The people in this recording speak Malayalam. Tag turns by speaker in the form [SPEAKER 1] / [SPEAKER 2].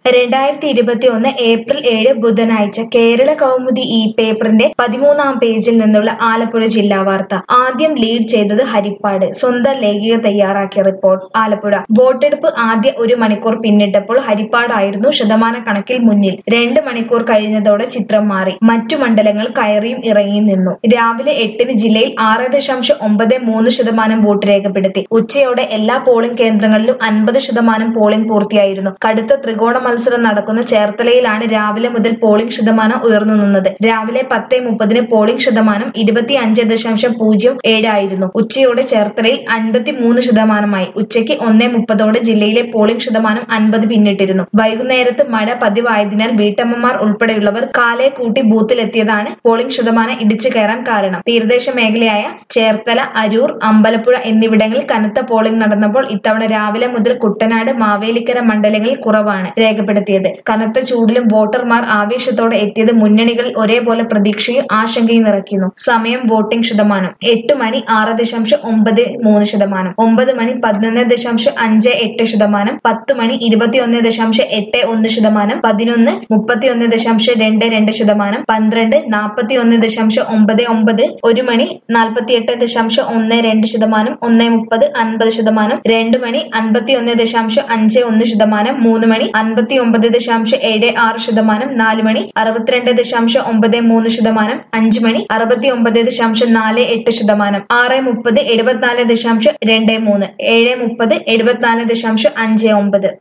[SPEAKER 1] രണ്ടായിരത്തി ഇരുപത്തി ഒന്ന് ഏപ്രിൽ ഏഴ് ബുധനാഴ്ച കേരള കൗമുദി ഈ പേപ്പറിന്റെ പതിമൂന്നാം പേജിൽ നിന്നുള്ള ആലപ്പുഴ ജില്ലാ വാർത്ത ആദ്യം ലീഡ് ചെയ്തത് ഹരിപ്പാട് സ്വന്തം ലേഖിക തയ്യാറാക്കിയ റിപ്പോർട്ട് ആലപ്പുഴ വോട്ടെടുപ്പ് ആദ്യ ഒരു മണിക്കൂർ പിന്നിട്ടപ്പോൾ ഹരിപ്പാടായിരുന്നു ശതമാന കണക്കിൽ മുന്നിൽ രണ്ട് മണിക്കൂർ കഴിഞ്ഞതോടെ ചിത്രം മാറി മറ്റു മണ്ഡലങ്ങൾ കയറിയും ഇറങ്ങിയും നിന്നു രാവിലെ എട്ടിന് ജില്ലയിൽ ആറ് ദശാംശം ഒമ്പത് മൂന്ന് ശതമാനം വോട്ട് രേഖപ്പെടുത്തി ഉച്ചയോടെ എല്ലാ പോളിംഗ് കേന്ദ്രങ്ങളിലും അൻപത് ശതമാനം പോളിംഗ് പൂർത്തിയായിരുന്നു കടുത്ത ത്രികോണ മത്സരം നടക്കുന്ന ചേർത്തലയിലാണ് രാവിലെ മുതൽ പോളിംഗ് ശതമാനം ഉയർന്നു നിന്നത് രാവിലെ പത്ത് മുപ്പതിന് പോളിംഗ് ശതമാനം ഇരുപത്തി അഞ്ച് ദശാംശം പൂജ്യം ഏഴായിരുന്നു ഉച്ചയോടെ ചേർത്തലയിൽ അൻപത്തി മൂന്ന് ശതമാനമായി ഉച്ചയ്ക്ക് ഒന്നേ മുപ്പതോടെ ജില്ലയിലെ പോളിംഗ് ശതമാനം അൻപത് പിന്നിട്ടിരുന്നു വൈകുന്നേരത്ത് മഴ പതിവായതിനാൽ വീട്ടമ്മമാർ ഉൾപ്പെടെയുള്ളവർ കാലെ കൂട്ടി ബൂത്തിലെത്തിയതാണ് പോളിംഗ് ശതമാനം ഇടിച്ചു കയറാൻ കാരണം തീരദേശ മേഖലയായ ചേർത്തല അരൂർ അമ്പലപ്പുഴ എന്നിവിടങ്ങളിൽ കനത്ത പോളിംഗ് നടന്നപ്പോൾ ഇത്തവണ രാവിലെ മുതൽ കുട്ടനാട് മാവേലിക്കര മണ്ഡലങ്ങളിൽ കുറവാണ് രേഖപ്പെടുത്തിയത് കനത്ത ചൂടിലും വോട്ടർമാർ ആവേശത്തോടെ എത്തിയത് മുന്നണികളിൽ ഒരേപോലെ പ്രതീക്ഷയും ആശങ്കയും നിറയ്ക്കുന്നു സമയം വോട്ടിംഗ് ശതമാനം എട്ട് മണി ആറ് ദശാംശം ഒമ്പത് മൂന്ന് ശതമാനം ഒമ്പത് മണി പതിനൊന്ന് ദശാംശം അഞ്ച് എട്ട് ശതമാനം പത്ത് മണി ഇരുപത്തിയൊന്ന് ദശാംശം എട്ട് ഒന്ന് ശതമാനം പതിനൊന്ന് മുപ്പത്തിയൊന്ന് ദശാംശം രണ്ട് രണ്ട് ശതമാനം പന്ത്രണ്ട് നാൽപ്പത്തി ഒന്ന് ദശാംശം ഒമ്പത് ഒമ്പത് ഒരു മണി നാൽപ്പത്തിയെട്ട് ദശാംശം ഒന്ന് രണ്ട് ശതമാനം ഒന്ന് മുപ്പത് അൻപത് ശതമാനം രണ്ട് മണി അൻപത്തി ഒന്ന് ദശാംശം അഞ്ച് ഒന്ന് ശതമാനം മൂന്ന് മണി അൻപത്തി ഒമ്പത് ദശാംശം ഏഴ് ആറ് ശതമാനം നാല് മണി അറുപത്തിരണ്ട് ദശാംശം ഒമ്പത് മൂന്ന് ശതമാനം അഞ്ച് മണി അറുപത്തി ഒമ്പത് ദശാംശം നാല് എട്ട് ശതമാനം ആറ് മുപ്പത് എഴുപത്തിനാല് ദശാംശം രണ്ട് മൂന്ന് ഏഴ് മുപ്പത് എഴുപത്തിനാല് ദശാംശം അഞ്ച് ഒമ്പത്